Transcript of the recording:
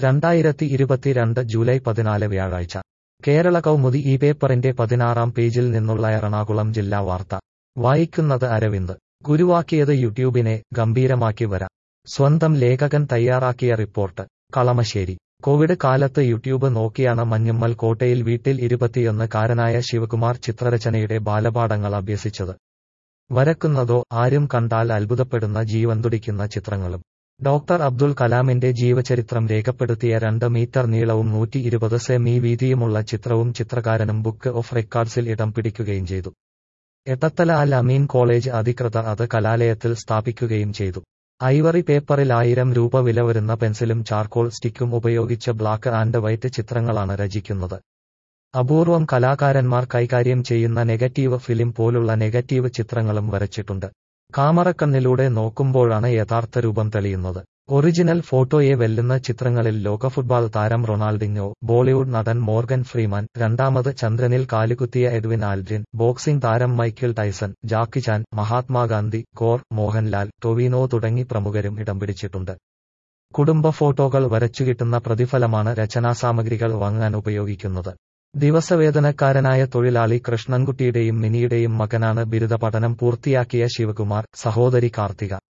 രണ്ടായിരത്തി ഇരുപത്തിരണ്ട് ജൂലൈ പതിനാല് വ്യാഴാഴ്ച കേരള കൗമുദി ഈ പേപ്പറിന്റെ പതിനാറാം പേജിൽ നിന്നുള്ള എറണാകുളം ജില്ലാ വാർത്ത വായിക്കുന്നത് അരവിന്ദ് ഗുരുവാക്കിയത് യൂട്യൂബിനെ ഗംഭീരമാക്കി വരാം സ്വന്തം ലേഖകൻ തയ്യാറാക്കിയ റിപ്പോർട്ട് കളമശ്ശേരി കോവിഡ് കാലത്ത് യൂട്യൂബ് നോക്കിയാണ് മഞ്ഞുമ്മൽ കോട്ടയിൽ വീട്ടിൽ ഇരുപത്തിയൊന്ന് കാരനായ ശിവകുമാർ ചിത്രരചനയുടെ ബാലപാഠങ്ങൾ അഭ്യസിച്ചത് വരക്കുന്നതോ ആരും കണ്ടാൽ അത്ഭുതപ്പെടുന്ന ജീവൻ തുടിക്കുന്ന ചിത്രങ്ങളും ഡോക്ടർ അബ്ദുൽ കലാമിന്റെ ജീവചരിത്രം രേഖപ്പെടുത്തിയ രണ്ട് മീറ്റർ നീളവും നൂറ്റി ഇരുപത് സെമി വീതിയുമുള്ള ചിത്രവും ചിത്രകാരനും ബുക്ക് ഓഫ് റെക്കോർഡ്സിൽ ഇടം പിടിക്കുകയും ചെയ്തു എട്ടത്തല അൽ അമീൻ കോളേജ് അധികൃതർ അത് കലാലയത്തിൽ സ്ഥാപിക്കുകയും ചെയ്തു ഐവറി പേപ്പറിൽ ആയിരം രൂപ വില വരുന്ന പെൻസിലും ചാർക്കോൾ സ്റ്റിക്കും ഉപയോഗിച്ച് ബ്ലാക്ക് ആൻഡ് വൈറ്റ് ചിത്രങ്ങളാണ് രചിക്കുന്നത് അപൂർവം കലാകാരന്മാർ കൈകാര്യം ചെയ്യുന്ന നെഗറ്റീവ് ഫിലിം പോലുള്ള നെഗറ്റീവ് ചിത്രങ്ങളും വരച്ചിട്ടുണ്ട് കാമറക്കണ്ണിലൂടെ നോക്കുമ്പോഴാണ് യഥാർത്ഥ രൂപം തെളിയുന്നത് ഒറിജിനൽ ഫോട്ടോയെ വെല്ലുന്ന ചിത്രങ്ങളിൽ ലോക ഫുട്ബോൾ താരം റൊണാൾഡിഞ്ഞോ ബോളിവുഡ് നടൻ മോർഗൻ ഫ്രീമാൻ രണ്ടാമത് ചന്ദ്രനിൽ കാലുകുത്തിയ എഡ്വിൻ ആൽഡ്രിൻ ബോക്സിംഗ് താരം മൈക്കിൾ ടൈസൺ ജാക്കി ചാൻ മഹാത്മാഗാന്ധി കോർ മോഹൻലാൽ ടൊവിനോ തുടങ്ങി പ്രമുഖരും ഇടം പിടിച്ചിട്ടുണ്ട് കുടുംബ ഫോട്ടോകൾ വരച്ചുകിട്ടുന്ന പ്രതിഫലമാണ് രചനാസാമഗ്രികൾ വാങ്ങാൻ ഉപയോഗിക്കുന്നത് ദിവസവേതനക്കാരനായ തൊഴിലാളി കൃഷ്ണൻകുട്ടിയുടെയും മിനിയുടെയും മകനാണ് ബിരുദ പഠനം പൂർത്തിയാക്കിയ ശിവകുമാർ സഹോദരി കാർത്തിക